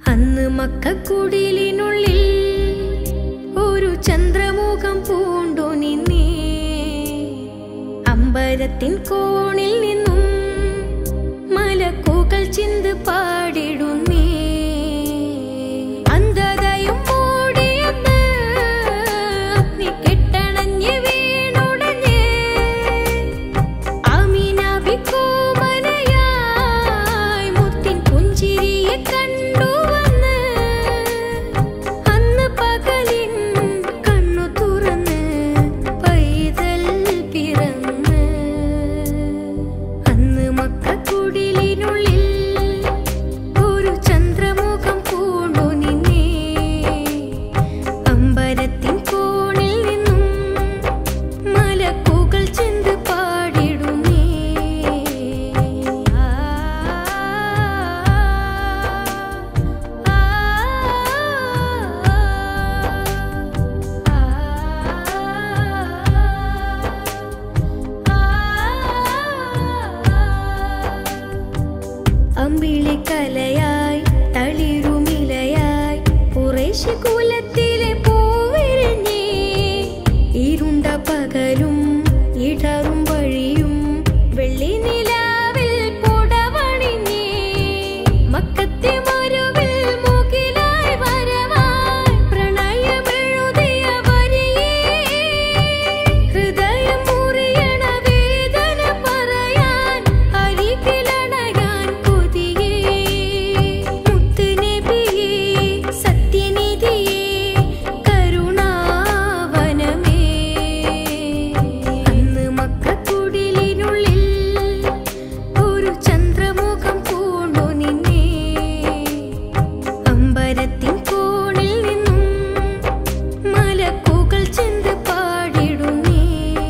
അന്ന് മക്കക്കുടിലിനുള്ളിൽ ഒരു ചന്ദ്രമുഖം പൂണ്ടു നിന്നേ അമ്പരത്തിൻ കോണിൽ നിന്നും മലക്കൂകൾ ചിന്ത് പാടിടുന്നേ അന്ധതയും മൂടിയെന്ന് അഗ്നി കെട്ടണഞ്ഞ് വീണുടഞ്ഞ് ആമീനാവിക്കോമനയായി മുത്തിൻ പുഞ്ചിരിയെ കണ്ടുവന്ന് അന്ന് പകലിൻ കണ്ണു തുറന്ന് പൈതൽ പിറന്ന് അന്ന് മക്കക്കുടിലിനുള്ളിൽ ഒരു ചന്ദ്രമുഖം പൂണ്ടു നിന്നേ അമ്പരത്തിൻ കോണിൽ നിന്നും മലക്കുകൾ ചെന്ന് പാടിടുന്നേ ആ, ആ, അമ്പിളിക്കലയായി തളിരുമിലയായി കുറേശ്ശി കുലത്തിലെ പൂവിരിഞ്ഞേ ഇരുണ്ട പകലും ഇടറും വഴിയും വെള്ളി നിലാവിൽ പുടവണിഞ്ഞേ മക്കത്തെ മരുവിൽ മുകിലായി വരവായി പ്രണയമെഴുതിയ വരിയേ ഹൃദയം മുറിയണ വേദന പറയാൻ അരികിലണയാൻ കൊതിയേ മുത്തുനബിയേ സത്യനിധിയേ കരുണാവനമേ അന്ന് മക്കക്കുടിലിനുള്ളിൽ ഒരു ചന്ദ്രമുഖം പൂണ്ടു നിന്നേ അമ്പരത്തിൻ കോണിൽ നിന്നും മലക്കുകൾ ചെന്ന് പാടിടുന്നേ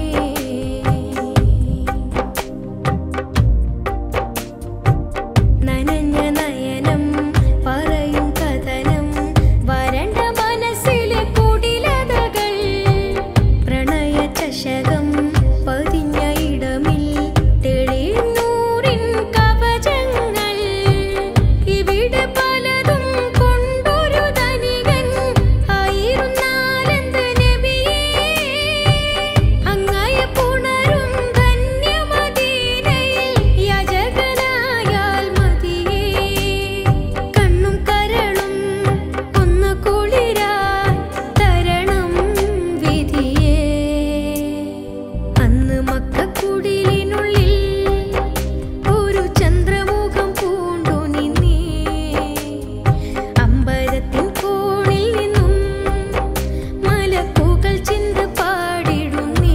നനഞ്ഞ നയനം പറയും കഥനം വരണ്ട മനസ്സിലെ കുടിലതകൾ പ്രണയ ചഷകം പതിഞ്ഞ ഇടമിൽ തെളിനൂറിൻ കവചങ്ങൾ ഇവിടെ പലതും കൊണ്ടൊരു ധനികൻ ആയിരുന്നാലെന്ത് നബിയേ അങ്ങയ പുണരും ധന്യമദീനയിൽ യജകനായാൽ മതിയേ കണ്ണും കരളും ഒന്ന് കുളിരാൻ തരണം വിധിയേ അന്ന് മക്കക്കുടിലിനുള്ളിൽ ഒരു ചന്ദ്രമുഖം പൂണ്ടു നിന്നേ അമ്പരത്തിൻ കോണിൽ നിന്നും മലക്കുകൾ ചിന്ത പാടിടുന്നേ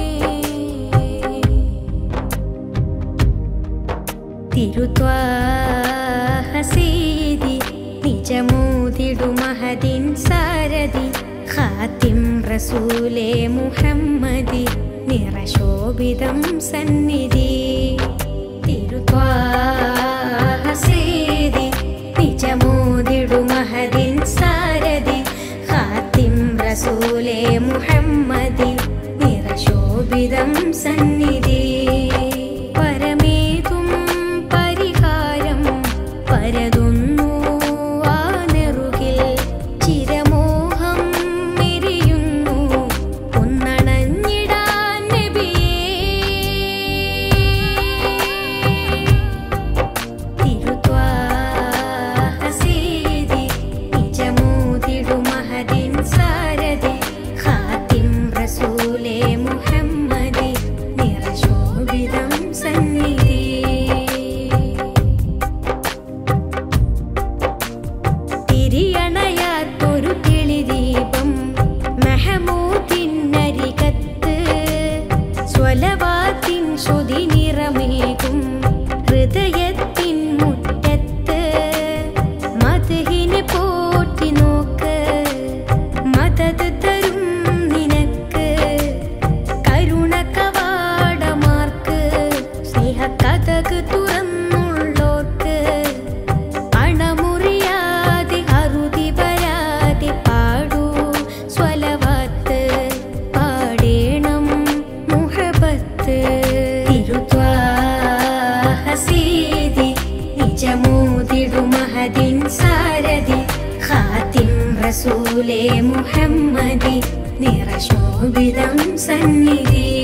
തിരുത്വാഹസീതി നിജമൂതിടു മഹദിൻ സാരഥി ഖാത്തിം റസൂലേ മുഹമ്മദി നിറശോഭിതം സന്നിധി തിരുത്വാഹസീതി നിജമൂതിടു മഹദിൻ സാരഥി ഖാത്തിം റസൂലേ മുഹമ്മദി നിറശോഭിതം സന്നിധി പരമേതും പരിഹാരം പരതുന്നു ആ നെറുകിൽ ചിരമോഹം എരിയുന്നു ഒന്നണഞ്ഞിടാൻ നബിയേ തിരുത്വാഹസീതി നിജമൂതിടു മഹദിൻ സാരഥി ഖാത്തിം റസൂലേ മുഹമ്മദി റസൂലേ മുഹമ്മദി നിറശോഭിതം സന്നിധി